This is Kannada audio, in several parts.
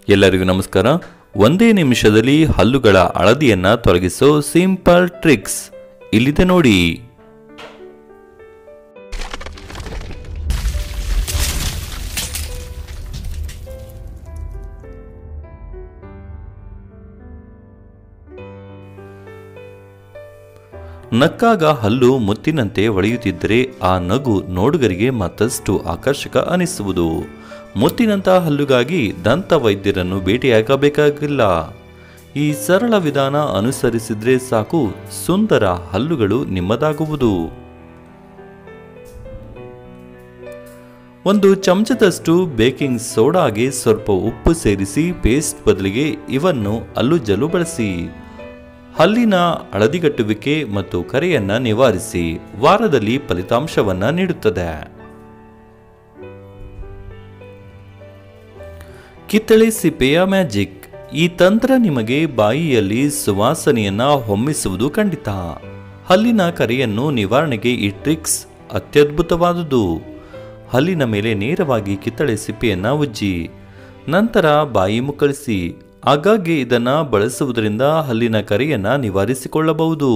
ಎಲ್ಲರಿಗೂ ನಮಸ್ಕಾರ ಒಂದೇ ನಿಮಿಷದಲ್ಲಿ ಹಲ್ಲುಗಳ ಹಳದಿಯನ್ನ ತೊಲಗಿಸೋ ಸಿಂಪಲ್ ಟ್ರಿಕ್ಸ್ ಇಲ್ಲಿದೆ ನೋಡಿ ನಕ್ಕಾಗ ಹಲ್ಲು ಮುತ್ತಿನಂತೆ ಹೊಳೆಯುತ್ತಿದ್ದರೆ ಆ ನಗು ನೋಡುಗರಿಗೆ ಮತ್ತಷ್ಟು ಆಕರ್ಷಕ ಅನಿಸುವುದು ಮುತ್ತಿನಂಥ ಹಲ್ಲುಗಾಗಿ ದಂತ ವೈದ್ಯರನ್ನು ಭೇಟಿಯಾಗಬೇಕಾಗಿಲ್ಲ ಈ ಸರಳ ವಿಧಾನ ಅನುಸರಿಸಿದ್ರೆ ಸಾಕು ಸುಂದರ ಹಲ್ಲುಗಳು ನಿಮ್ಮದಾಗುವುದು ಒಂದು ಚಮಚದಷ್ಟು ಬೇಕಿಂಗ್ ಸೋಡಾಗೆ ಸ್ವಲ್ಪ ಉಪ್ಪು ಸೇರಿಸಿ ಪೇಸ್ಟ್ ಬದಲಿಗೆ ಇವನ್ನು ಹಲ್ಲುಜ್ಜಲು ಬಳಸಿ ಹಲ್ಲಿನ ಹಳದಿಗಟ್ಟುವಿಕೆ ಮತ್ತು ಕರೆಯನ್ನ ನಿವಾರಿಸಿ ವಾರದಲ್ಲಿ ಫಲಿತಾಂಶವನ್ನ ನೀಡುತ್ತದೆ ಕಿತ್ತಳೆ ಸಿಪ್ಪೆಯ ಮ್ಯಾಜಿಕ್ ಈ ತಂತ್ರ ನಿಮಗೆ ಬಾಯಿಯಲ್ಲಿ ಸುವಾಸನೆಯನ್ನ ಹೊಮ್ಮಿಸುವುದು ಖಂಡಿತ ಹಲ್ಲಿನ ಕರೆಯನ್ನು ನಿವಾರಣೆಗೆ ಈ ಟ್ರಿಕ್ಸ್ ಅತ್ಯದ್ಭುತವಾದುದು ಹಲ್ಲಿನ ಮೇಲೆ ನೇರವಾಗಿ ಕಿತ್ತಳೆ ಸಿಪ್ಪೆಯನ್ನ ಉಜ್ಜಿ ನಂತರ ಬಾಯಿ ಮುಕ್ಕಳಿಸಿ ಆಗಾಗ್ಗೆ ಇದನ್ನ ಬಳಸುವುದರಿಂದ ಹಲ್ಲಿನ ಕರೆಯನ್ನ ನಿವಾರಿಸಿಕೊಳ್ಳಬಹುದು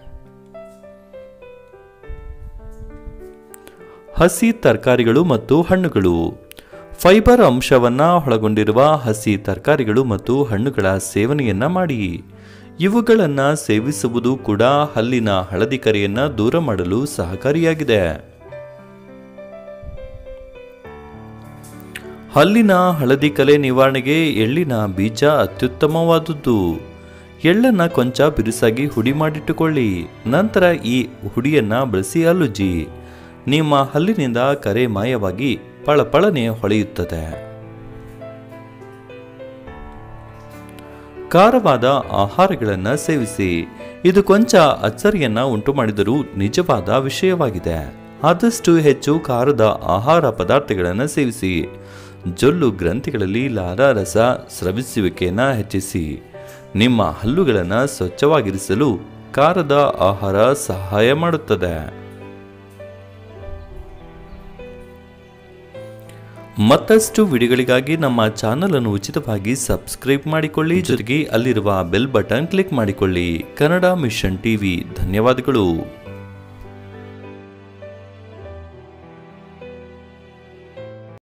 ಹಸಿ ತರಕಾರಿಗಳು ಮತ್ತು ಹಣ್ಣುಗಳು ಫೈಬರ್ ಅಂಶವನ್ನ ಒಳಗೊಂಡಿರುವ ಹಸಿ ತರಕಾರಿಗಳು ಮತ್ತು ಹಣ್ಣುಗಳ ಸೇವನೆಯನ್ನ ಮಾಡಿ ಇವುಗಳನ್ನು ಸೇವಿಸುವುದು ಕೂಡ ಹಲ್ಲಿನ ಹಳದಿ ಕರೆಯನ್ನ ದೂರ ಮಾಡಲು ಸಹಕಾರಿಯಾಗಿದೆ ಹಲ್ಲಿನ ಹಳದಿ ಕಲೆ ನಿವಾರಣೆಗೆ ಎಳ್ಳಿನ ಬೀಜ ಅತ್ಯುತ್ತಮವಾದದ್ದು ಎಳ್ಳನ್ನ ಕೊಂಚ ಬಿರುಸಾಗಿ ಹುಡಿ ಮಾಡಿಟ್ಟುಕೊಳ್ಳಿ ನಂತರ ಈ ಹುಡಿಯನ್ನ ಬಳಸಿ ಹಲ್ಲುಜ್ಜಿ ನಿಮ್ಮ ಹಲ್ಲಿನಿಂದ ಕರೆ ಮಾಯವಾಗಿ ಪಳಪಳನೆ ಹೊಳೆಯುತ್ತದೆ ಖಾರವಾದ ಆಹಾರಗಳನ್ನು ಸೇವಿಸಿ ಇದು ಕೊಂಚ ಅಚ್ಚರಿಯನ್ನ ಉಂಟು ಮಾಡಿದರೂ ನಿಜವಾದ ವಿಷಯವಾಗಿದೆ ಆದಷ್ಟು ಹೆಚ್ಚು ಖಾರದ ಆಹಾರ ಪದಾರ್ಥಗಳನ್ನು ಸೇವಿಸಿ ಜೊಲ್ಲು ಗ್ರಂಥಿಗಳಲ್ಲಿ ಲಾಲಾರಸ ಸ್ರವಿಸುವಿಕೆಯನ್ನು ಹೆಚ್ಚಿಸಿ ನಿಮ್ಮ ಹಲ್ಲುಗಳನ್ನು ಸ್ವಚ್ಛವಾಗಿರಿಸಲು ಖಾರದ ಆಹಾರ ಸಹಾಯ ಮಾಡುತ್ತದೆ ಮತ್ತಷ್ಟು ವಿಡಿಯೋಗಳಿಗಾಗಿ ನಮ್ಮ ಚಾನಲ್ ಅನ್ನು ಉಚಿತವಾಗಿ ಸಬ್ಸ್ಕ್ರೈಬ್ ಮಾಡಿಕೊಳ್ಳಿ ಜೊತೆಗೆ ಅಲ್ಲಿರುವ ಬೆಲ್ ಬಟನ್ ಕ್ಲಿಕ್ ಮಾಡಿಕೊಳ್ಳಿ ಕನ್ನಡ ಮಿಷನ್ ಟಿವಿ ಧನ್ಯವಾದಗಳು